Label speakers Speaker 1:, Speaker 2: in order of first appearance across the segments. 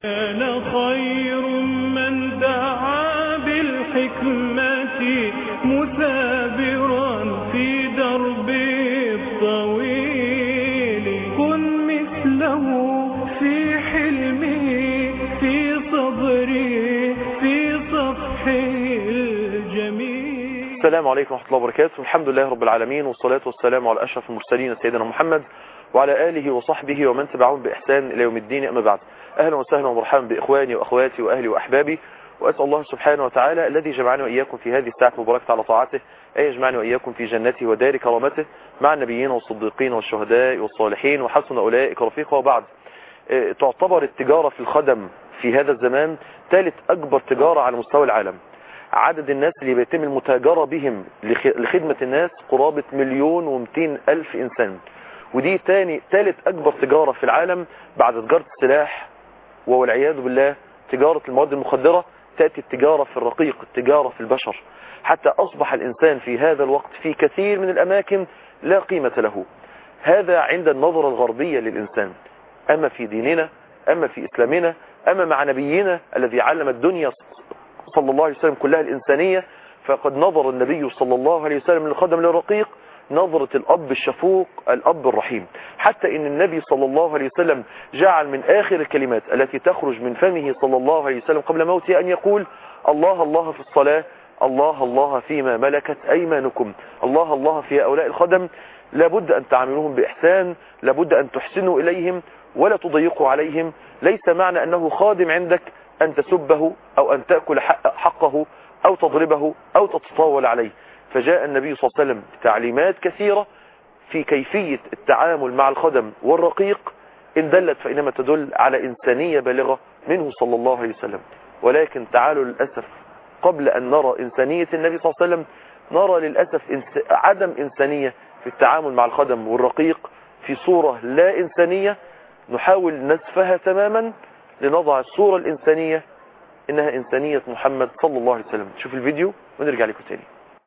Speaker 1: كان خير من دعا بالحكمة مثابرا في دربه الطويل كن مثله في حلمه في صبره في صفحه الجميل
Speaker 2: السلام عليكم ورحمة الله وبركاته الحمد لله رب العالمين والصلاة والسلام على أشرف المرسلين سيدنا محمد وعلى آله وصحبه ومن تبعهم بإحسان إلى يوم الدين أما بعد أهلا وسهلا ومرحبا بإخواني وأخواتي وأهلي وأحبابي وأسأل الله سبحانه وتعالى الذي جمعني وإياكم في هذه الساعة المباركة على طاعته أن يجمعني وإياكم في جنته ودار كرامته مع النبيين والصديقين والشهداء والصالحين وحسن أولئك رفيقا وبعد اه، تعتبر التجارة في الخدم في هذا الزمان ثالث أكبر تجارة على مستوى العالم عدد الناس اللي بيتم المتاجرة بهم لخ- لخدمة الناس قرابة مليون ومتين ألف إنسان ودي تاني ثالث أكبر تجارة في العالم بعد تجارة السلاح والعياذ بالله تجارة المواد المخدرة تأتي التجارة في الرقيق التجارة في البشر حتى أصبح الإنسان في هذا الوقت في كثير من الأماكن لا قيمة له هذا عند النظرة الغربية للإنسان أما في ديننا أما في إسلامنا أما مع نبينا الذي علم الدنيا صلى الله عليه وسلم كلها الإنسانية فقد نظر النبي صلى الله عليه وسلم للخدم للرقيق نظرة الأب الشفوق الأب الرحيم حتى إن النبي صلى الله عليه وسلم جعل من آخر الكلمات التي تخرج من فمه صلى الله عليه وسلم قبل موته أن يقول الله الله في الصلاة الله الله فيما ملكت أيمانكم الله الله في هؤلاء الخدم لابد أن تعاملوهم بإحسان لابد أن تحسنوا إليهم ولا تضيقوا عليهم ليس معنى أنه خادم عندك أن تسبه أو أن تأكل حق- حقه أو تضربه أو تتطاول عليه فجاء النبي صلى الله عليه وسلم بتعليمات كثيرة في كيفية التعامل مع الخدم والرقيق إن دلت فإنما تدل على إنسانية بالغة منه صلى الله عليه وسلم ولكن تعالوا للأسف قبل أن نرى إنسانية النبي صلى الله عليه وسلم نرى للأسف إنس... عدم إنسانية في التعامل مع الخدم والرقيق في صورة لا إنسانية نحاول نسفها تماما لنضع الصورة الإنسانية إنها إنسانية محمد صلى الله عليه وسلم شوف الفيديو ونرجع لكم تاني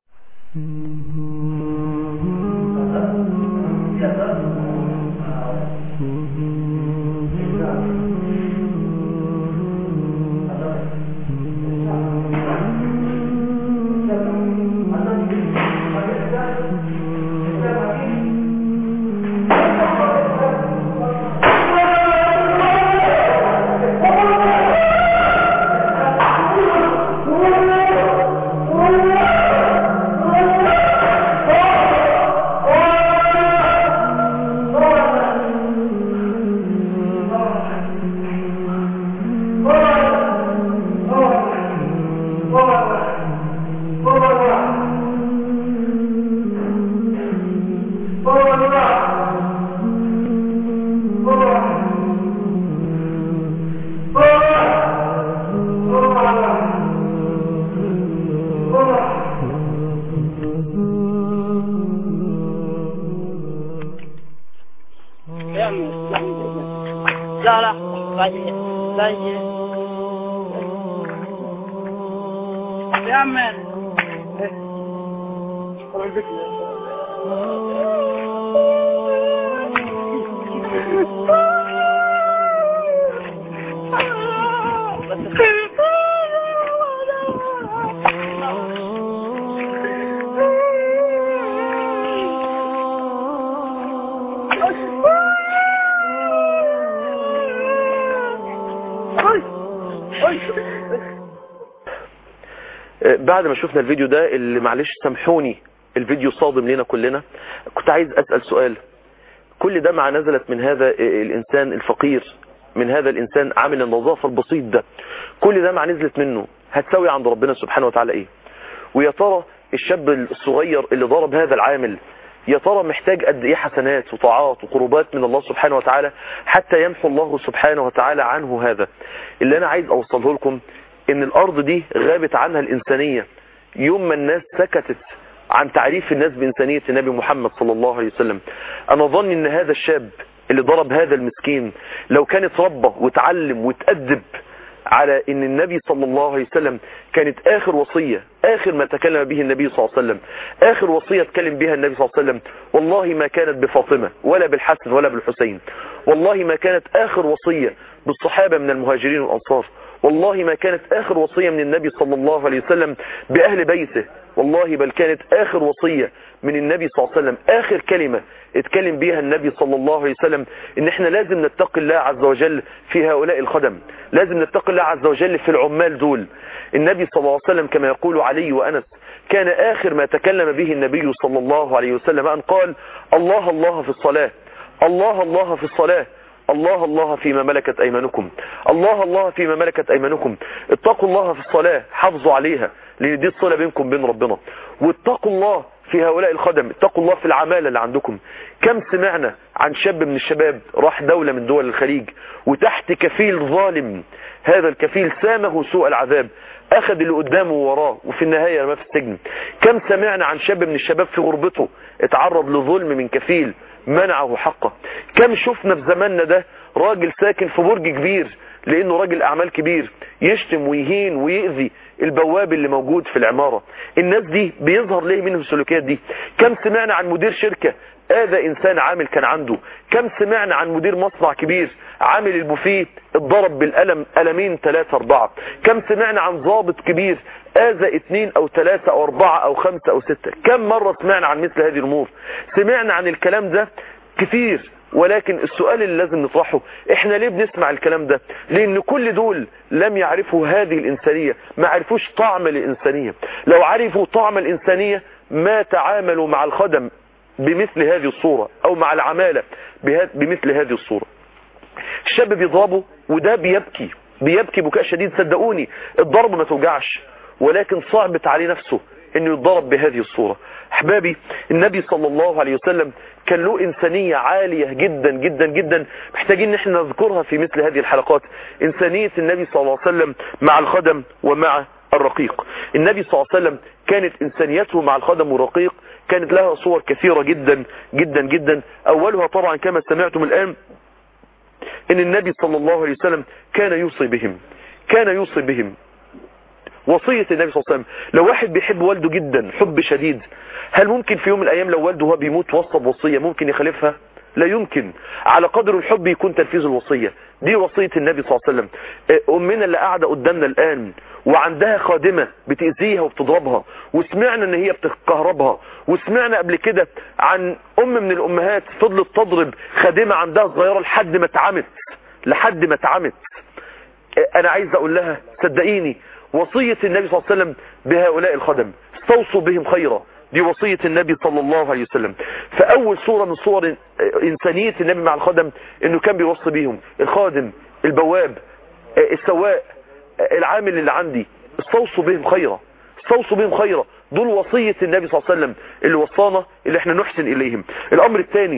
Speaker 3: لا لا طيب طيب يا عمار
Speaker 2: آه، بعد ما شفنا الفيديو ده اللي معلش سامحوني الفيديو صادم لنا كلنا كنت عايز أسأل سؤال كل ده مع نزلت من هذا آه، الإنسان الفقير من هذا الإنسان عامل النظافة البسيط ده كل ده مع نزلت منه هتسوي عند ربنا سبحانه وتعالى إيه ويا ترى الشاب الصغير اللي ضرب هذا العامل يا ترى محتاج قد ايه حسنات وطاعات وقربات من الله سبحانه وتعالى حتى يمحو الله سبحانه وتعالى عنه هذا اللي انا عايز اوصله لكم ان الارض دي غابت عنها الانسانية يوم ما الناس سكتت عن تعريف الناس بإنسانية النبي محمد صلى الله عليه وسلم أنا ظني أن هذا الشاب اللي ضرب هذا المسكين لو كان اتربى وتعلم وتأدب على ان النبي صلى الله عليه وسلم كانت اخر وصية اخر ما تكلم به النبي صلى الله عليه وسلم اخر وصية تكلم بها النبي صلى الله عليه وسلم والله ما كانت بفاطمة ولا بالحسن ولا بالحسين والله ما كانت اخر وصية بالصحابة من المهاجرين والانصار والله ما كانت آخر وصية من النبي صلى الله عليه وسلم بأهل بيته والله بل كانت آخر وصية من النبي صلى الله عليه وسلم آخر كلمة اتكلم بيها النبي صلى الله عليه وسلم ان احنا لازم نتقي الله عز وجل في هؤلاء الخدم لازم نتقي الله عز وجل في العمال دول النبي صلى الله عليه وسلم كما يقول علي وأنس كان آخر ما تكلم به النبي صلى الله عليه وسلم أن قال الله الله في الصلاة الله الله في الصلاة الله الله فيما ملكت أيمانكم الله الله فيما ملكت أيمانكم اتقوا الله في الصلاة حافظوا عليها لأن دي الصلة بينكم بين ربنا واتقوا الله في هؤلاء الخدم اتقوا الله في العمالة اللي عندكم كم سمعنا عن شاب من الشباب راح دولة من دول الخليج وتحت كفيل ظالم هذا الكفيل سامه سوء العذاب اخذ اللي قدامه وراه وفي النهاية رماه في السجن كم سمعنا عن شاب من الشباب في غربته اتعرض لظلم من كفيل منعه حقه كم شفنا في زماننا ده راجل ساكن في برج كبير لانه راجل اعمال كبير يشتم ويهين ويؤذي البواب اللي موجود في العمارة الناس دي بيظهر ليه منهم السلوكيات دي كم سمعنا عن مدير شركة هذا انسان عامل كان عنده كم سمعنا عن مدير مصنع كبير عامل البوفيه اتضرب بالقلم قلمين ثلاثة اربعة كم سمعنا عن ضابط كبير اذى اثنين او ثلاثة او اربعة او خمسة او ستة كم مرة سمعنا عن مثل هذه الامور سمعنا عن الكلام ده كتير ولكن السؤال اللي لازم نطرحه احنا ليه بنسمع الكلام ده لان كل دول لم يعرفوا هذه الانسانية ما عرفوش طعم الانسانية لو عرفوا طعم الانسانية ما تعاملوا مع الخدم بمثل هذه الصورة او مع العمالة بمثل هذه الصورة الشاب بيضربه وده بيبكي بيبكي بكاء شديد صدقوني الضرب ما توجعش ولكن صعبت عليه نفسه انه يتضرب بهذه الصورة احبابي النبي صلى الله عليه وسلم كان له انسانية عالية جدا جدا جدا محتاجين ان احنا نذكرها في مثل هذه الحلقات انسانية النبي صلى الله عليه وسلم مع الخدم ومع الرقيق النبي صلى الله عليه وسلم كانت انسانيته مع الخدم والرقيق كانت لها صور كثيرة جدا جدا جدا اولها طبعا كما سمعتم الان ان النبي صلى الله عليه وسلم كان يوصي بهم كان يوصي بهم وصية النبي صلى الله عليه وسلم لو واحد بيحب والده جدا حب شديد هل ممكن في يوم من الايام لو والده هو بيموت وصى بوصية ممكن يخالفها لا يمكن على قدر الحب يكون تنفيذ الوصية دي وصية النبي صلى الله عليه وسلم امنا اللي قاعدة قدامنا الان وعندها خادمة بتأذيها وبتضربها وسمعنا ان هي بتكهربها وسمعنا قبل كده عن ام من الامهات فضلت تضرب خادمة عندها صغيرة لحد ما اتعمت لحد ما اتعمت انا عايز اقول لها صدقيني وصية النبي صلى الله عليه وسلم بهؤلاء الخدم استوصوا بهم خيرا دي وصية النبي صلى الله عليه وسلم فأول صورة من صور إنسانية النبي مع الخدم إنه كان بيوصي بيهم الخادم البواب السواق العامل اللي عندي استوصوا بهم خيرا استوصوا بهم خيرا دول وصية النبي صلى الله عليه وسلم اللي وصانا اللي احنا نحسن إليهم الأمر الثاني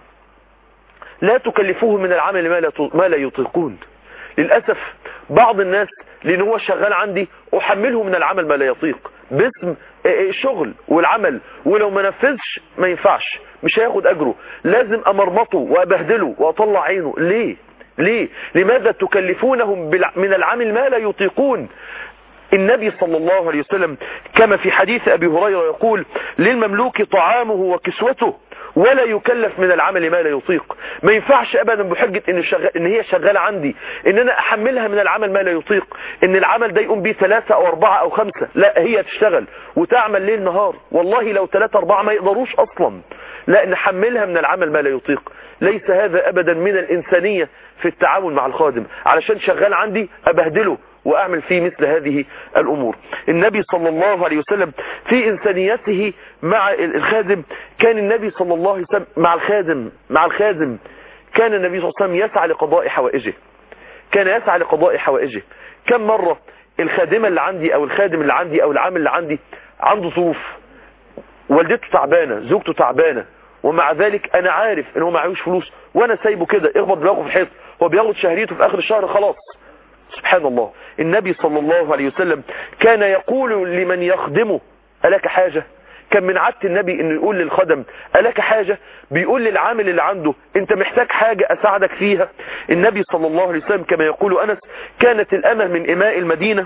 Speaker 2: لا تكلفوهم من العمل ما لا ما لا يطيقون للأسف بعض الناس لان هو شغال عندي احمله من العمل ما لا يطيق باسم الشغل والعمل ولو ما نفذش ما ينفعش مش هياخد اجره لازم امرمطه وابهدله واطلع عينه ليه ليه لماذا تكلفونهم من العمل ما لا يطيقون النبي صلى الله عليه وسلم كما في حديث ابي هريرة يقول للمملوك طعامه وكسوته ولا يكلف من العمل ما لا يطيق ما ينفعش ابدا بحجة ان, شغال ان هي شغالة عندي ان انا احملها من العمل ما لا يطيق ان العمل ده يقوم بيه ثلاثة او اربعة او خمسة لا هي تشتغل وتعمل ليل نهار والله لو ثلاثة اربعة ما يقدروش اصلا لا نحملها من العمل ما لا يطيق ليس هذا ابدا من الانسانية في التعامل مع الخادم علشان شغال عندي ابهدله واعمل فيه مثل هذه الامور النبي صلى الله عليه وسلم في انسانيته مع الخادم كان النبي صلى الله عليه وسلم مع الخادم مع الخادم كان النبي صلى الله عليه وسلم يسعى لقضاء حوائجه كان يسعى لقضاء حوائجه كم مرة الخادمة اللي عندي او الخادم اللي عندي او العامل اللي عندي عنده ظروف والدته تعبانة زوجته تعبانة ومع ذلك انا عارف ان هو معيوش فلوس وانا سايبه كده اخبط دماغه في الحيط هو بياخد شهريته في اخر الشهر خلاص سبحان الله النبي صلى الله عليه وسلم كان يقول لمن يخدمه ألك حاجة كان من عادة النبي انه يقول للخدم ألك حاجة بيقول للعامل اللي عنده انت محتاج حاجة اساعدك فيها النبي صلى الله عليه وسلم كما يقول أنس كانت الأمة من إماء المدينة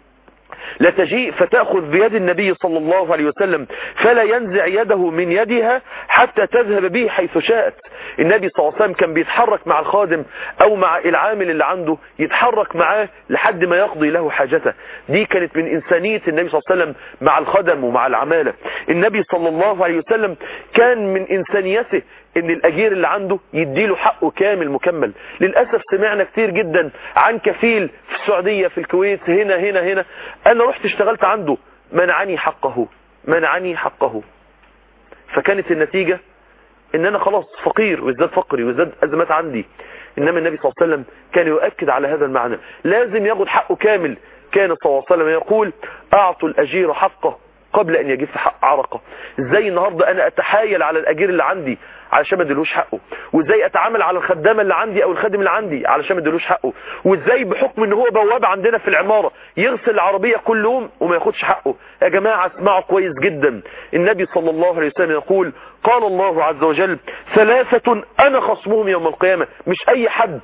Speaker 2: لا تجيء فتأخذ بيد النبي صلى الله عليه وسلم فلا ينزع يده من يدها حتى تذهب به حيث شاءت النبي صلى الله عليه وسلم كان بيتحرك مع الخادم او مع العامل اللي عنده يتحرك معاه لحد ما يقضي له حاجته دي كانت من انسانية النبي صلى الله عليه وسلم مع الخدم ومع العمالة النبي صلى الله عليه وسلم كان من انسانيته ان الاجير اللي عنده يديله حقه كامل مكمل للأسف سمعنا كتير جدا عن كفيل في السعودية في الكويت هنا هنا هنا انا رحت اشتغلت عنده منعني حقه منعني حقه فكانت النتيجة ان انا خلاص فقير وازداد فقري وازداد ازمات عندي انما النبي صلى الله عليه وسلم كان يؤكد على هذا المعنى لازم ياخد حقه كامل كان صلى الله عليه وسلم يقول اعطوا الاجير حقه قبل ان يجف حق عرقه ازاي النهاردة انا اتحايل على الاجير اللي عندي علشان ما اديلوش حقه وازاي اتعامل على الخدامه اللي عندي او الخادم اللي عندي علشان ما اديلوش حقه وازاي بحكم ان هو بواب عندنا في العماره يغسل العربيه كل يوم وما ياخدش حقه يا جماعه اسمعوا كويس جدا النبي صلى الله عليه وسلم يقول قال الله عز وجل ثلاثه انا خصمهم يوم القيامه مش اي حد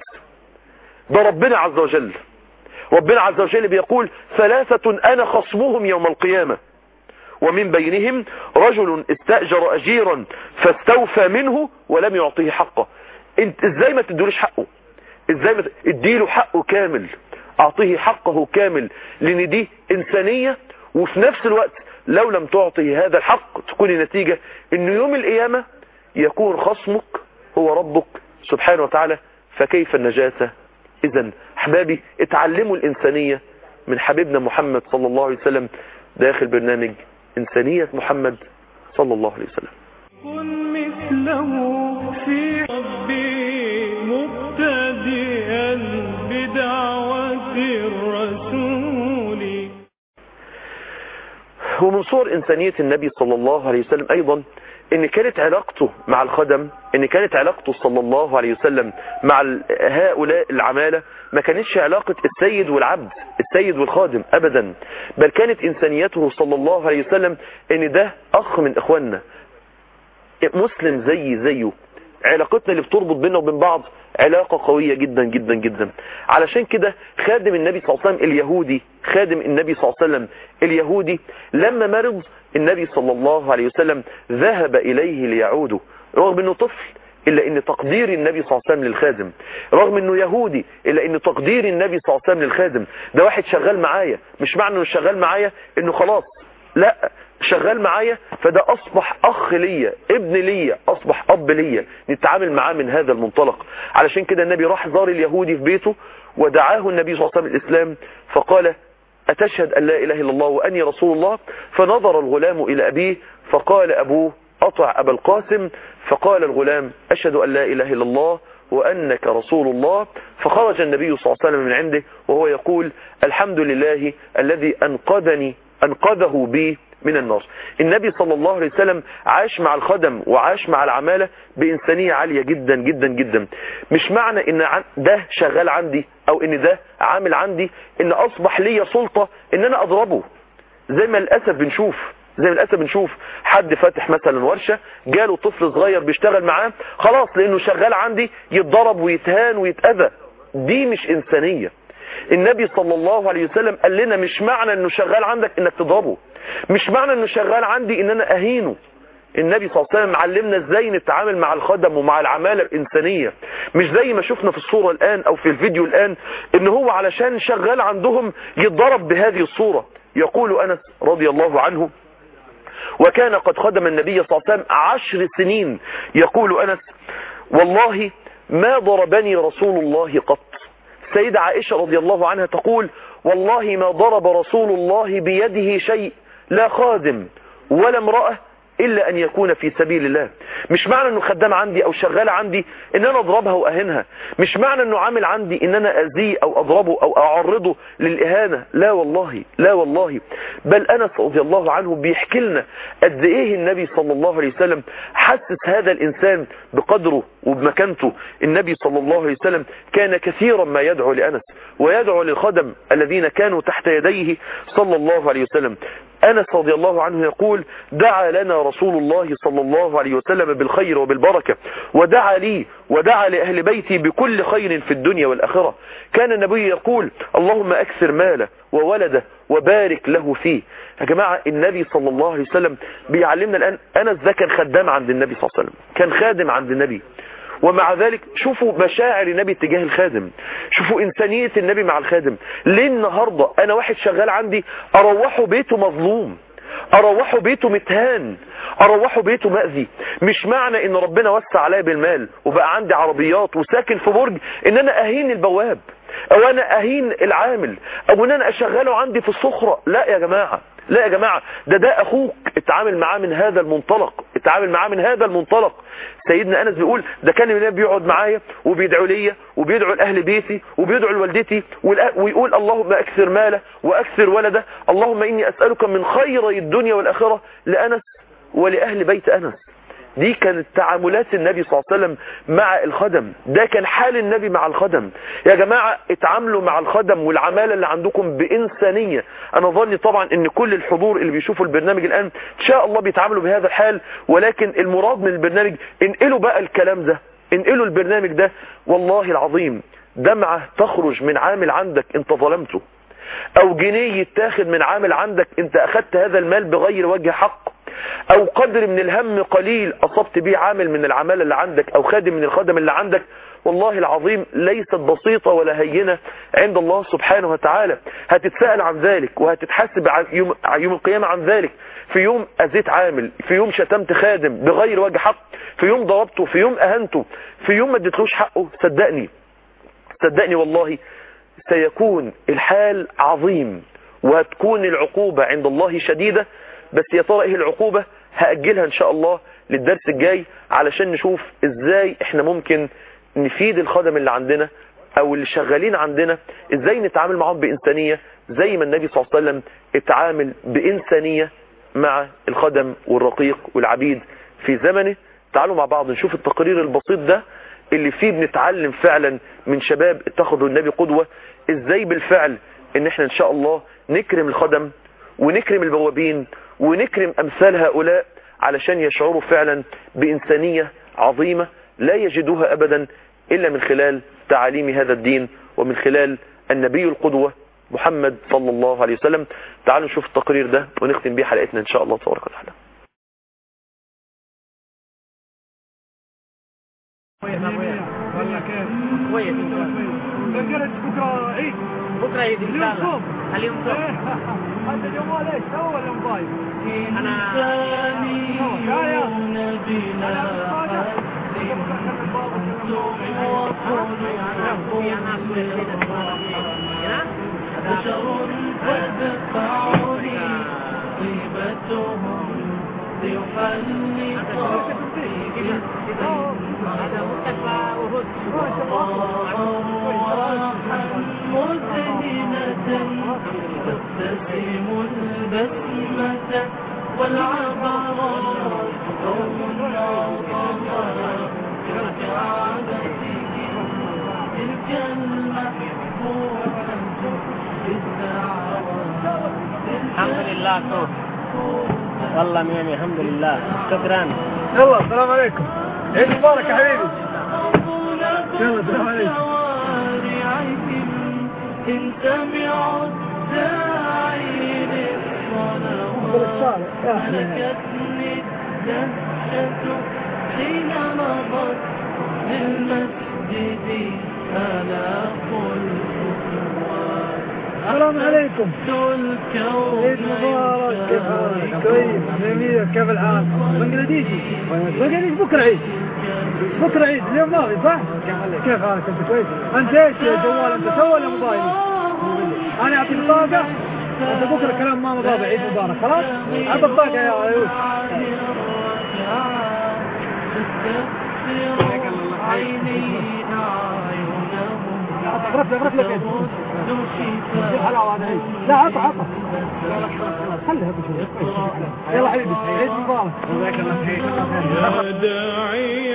Speaker 2: ده ربنا عز وجل ربنا عز وجل بيقول ثلاثه انا خصمهم يوم القيامه ومن بينهم رجل استأجر أجيرا فاستوفى منه ولم يعطيه حقه انت ازاي ما تدوليش حقه ازاي ما اديله حقه كامل اعطيه حقه كامل لان دي انسانية وفي نفس الوقت لو لم تعطي هذا الحق تكون النتيجة ان يوم القيامة يكون خصمك هو ربك سبحانه وتعالى فكيف النجاة اذا احبابي اتعلموا الانسانية من حبيبنا محمد صلى الله عليه وسلم داخل برنامج إنسانية محمد صلى الله عليه وسلم
Speaker 1: كن مثله في ربي مبتدئا بدعوة الرسول
Speaker 2: ومن صور إنسانية النبي صلى الله عليه وسلم أيضا ان كانت علاقته مع الخدم ان كانت علاقته صلى الله عليه وسلم مع ال- هؤلاء العمالة ما كانتش علاقة السيد والعبد السيد والخادم ابدا بل كانت انسانيته صلى الله عليه وسلم ان ده اخ من اخواننا مسلم زي زيه علاقتنا اللي بتربط بيننا وبين بعض علاقة قوية جدا جدا جدا علشان كده خادم النبي صلى الله عليه وسلم اليهودي خادم النبي صلى الله عليه وسلم اليهودي لما مرض النبي صلى الله عليه وسلم ذهب إليه ليعوده رغم انه طفل إلا ان تقدير النبي صلى الله عليه وسلم للخادم رغم انه يهودي إلا ان تقدير النبي صلى الله عليه وسلم للخادم ده واحد شغال معايا مش معنى انه شغال معايا انه خلاص لا شغال معايا فده اصبح اخ ليا ابن ليا اصبح اب ليا نتعامل معاه من هذا المنطلق علشان كده النبي راح زار اليهودي في بيته ودعاه النبي صلى الله عليه وسلم الاسلام فقال أتشهد أن لا إله إلا الله وأني رسول الله فنظر الغلام إلى أبيه فقال أبوه أطع أبا القاسم فقال الغلام أشهد أن لا إله إلا الله وأنك رسول الله فخرج النبي صلى الله عليه وسلم من عنده وهو يقول الحمد لله الذي أنقذني أنقذه بي من النار النبي صلى الله عليه وسلم عاش مع الخدم وعاش مع العمالة بإنسانية عالية جدا جدا جدا مش معنى ان عن- ده شغال عندي او ان ده عامل عندي ان اصبح لي سلطة ان انا اضربه زي ما للأسف بنشوف زي ما للأسف بنشوف حد فاتح مثلا ورشة جاله طفل صغير بيشتغل معاه خلاص لانه شغال عندي يتضرب ويتهان ويتأذى دي مش انسانية النبي صلى الله عليه وسلم قال لنا مش معنى انه شغال عندك انك تضربه مش معنى انه شغال عندي ان انا اهينه النبي صلى الله عليه وسلم علمنا ازاي نتعامل مع الخدم ومع العمالة الانسانية مش زي ما شفنا في الصورة الان او في الفيديو الان ان هو علشان شغال عندهم يتضرب بهذه الصورة يقول انس رضي الله عنه وكان قد خدم النبي صلى الله عليه وسلم عشر سنين يقول انس والله ما ضربني رسول الله قط سيدة عائشة رضي الله عنها تقول والله ما ضرب رسول الله بيده شيء لا خادم ولا امرأة إلا أن يكون في سبيل الله مش معنى أنه خدام عندي أو شغال عندي أن أنا أضربها وأهنها مش معنى أنه عامل عندي أن أنا أذيه أو أضربه أو أعرضه للإهانة لا والله لا والله بل أنس رضي الله عنه بيحكي لنا قد إيه النبي صلى الله عليه وسلم حسس هذا الإنسان بقدره وبمكانته النبي صلى الله عليه وسلم كان كثيرا ما يدعو لأنس ويدعو للخدم الذين كانوا تحت يديه صلى الله عليه وسلم أنس رضي الله عنه يقول دعا لنا رسول الله صلى الله عليه وسلم بالخير وبالبركة ودعا لي ودعا لأهل بيتي بكل خير في الدنيا والآخرة كان النبي يقول اللهم أكثر ماله وولده وبارك له فيه يا جماعة النبي صلى الله عليه وسلم بيعلمنا الآن أنس ده كان خدام عند النبي صلى الله عليه وسلم كان خادم عند النبي ومع ذلك شوفوا مشاعر النبي تجاه الخادم شوفوا إنسانية النبي مع الخادم ليه النهاردة أنا واحد شغال عندي أروحه بيته مظلوم أروحه بيته متهان أروحه بيته مأذي مش معنى إن ربنا وسع عليا بالمال وبقى عندي عربيات وساكن في برج إن أنا أهين البواب أو أنا أهين العامل أو إن أنا أشغله عندي في الصخرة لا يا جماعة لا يا جماعة ده ده أخوك اتعامل معاه من هذا المنطلق اتعامل معاه من هذا المنطلق سيدنا أنس بيقول ده كان النبي بيقعد معايا وبيدعو لي وبيدعو لأهل بيتي وبيدعو لوالدتي ويقول اللهم أكثر ماله وأكثر ولده اللهم إني أسألك من خير الدنيا والآخرة لأنس ولأهل بيت أنس دي كانت تعاملات النبي صلى الله عليه وسلم مع الخدم ده كان حال النبي مع الخدم يا جماعة اتعاملوا مع الخدم والعمالة اللي عندكم بإنسانية أنا ظني طبعا ان كل الحضور اللي بيشوفوا البرنامج الآن إن شاء الله بيتعاملوا بهذا الحال ولكن المراد من البرنامج انقلوا بقى الكلام ده انقلوا البرنامج ده والله العظيم دمعة تخرج من عامل عندك انت ظلمته او جنيه يتاخد من عامل عندك انت اخدت هذا المال بغير وجه حق او قدر من الهم قليل اصبت به عامل من العمالة اللي عندك او خادم من الخدم اللي عندك والله العظيم ليست بسيطة ولا هينة عند الله سبحانه وتعالى هتتسأل عن ذلك وهتتحاسب يوم, يوم القيامة عن ذلك في يوم أذيت عامل في يوم شتمت خادم بغير وجه حق في يوم ضربته في يوم أهنته في يوم ما اديتلوش حقه صدقني صدقني والله سيكون الحال عظيم وهتكون العقوبة عند الله شديدة بس يا ترى ايه العقوبة هأجلها ان شاء الله للدرس الجاي علشان نشوف ازاي احنا ممكن نفيد الخدم اللي عندنا او اللي شغالين عندنا ازاي نتعامل معهم بإنسانية زي ما النبي صلى الله عليه وسلم اتعامل بإنسانية مع الخدم والرقيق والعبيد في زمنه تعالوا مع بعض نشوف التقرير البسيط ده اللي فيه بنتعلم فعلا من شباب اتخذوا النبي قدوة ازاي بالفعل ان احنا ان شاء الله نكرم الخدم ونكرم البوابين ونكرم امثال هؤلاء علشان يشعروا فعلا بانسانية عظيمة لا يجدوها ابدا الا من خلال تعاليم هذا الدين ومن خلال النبي القدوة محمد صلى الله عليه وسلم تعالوا نشوف التقرير ده ونختم بيه حلقتنا ان شاء الله تبارك وتعالى
Speaker 4: ولا كيف؟
Speaker 3: كويس
Speaker 4: فكرت بكره عيد
Speaker 3: بكره عيد ان شاء
Speaker 4: اليوم
Speaker 3: الله
Speaker 4: صوم
Speaker 3: اليوم صوم
Speaker 4: انت الجوال ايش تو ولا موبايل؟
Speaker 3: انا اخوي انا
Speaker 1: بشر تدفعني طيبتهم ليحل طريقي
Speaker 3: هذا مستشفى وهود
Speaker 1: أرواحا مذهنة تبتسم البسمة والعبرات قوم عظماء كعادتهم تلك المحبوبة بالدعوات
Speaker 3: الحمد لله صوت والله ميمي الحمد لله شكرا
Speaker 4: يلا السلام عليكم عيد مبارك يا حبيبي يلا السلام عليكم
Speaker 1: شوارعهم إن سمعوا الداعي للصلوات ملكتني الدهشة حين مضت للمسجد آلاف الخطوات
Speaker 4: السلام عليكم
Speaker 1: الكون
Speaker 4: عيد مبارك كيف حالك؟ كويس جميل كيف الحال؟ بنجلاديشي بنجلاديش بكره عيد بكره عيد اليوم ماضي صح؟ كيف حالك انت كويس؟ انت ايش يا جوال انت تو ولا موبايل؟ انا اعطيك بطاقه انت بكره كلام ماما بابا عيد مبارك خلاص؟ اعطي البطاقه يا يوسف اغرف اغرف لك ايش؟ الحلاوه هذا عيد لا عطى عطى خليها بشوي يلا حبيبي عيد مبارك جزاك الله خير
Speaker 1: يا داعي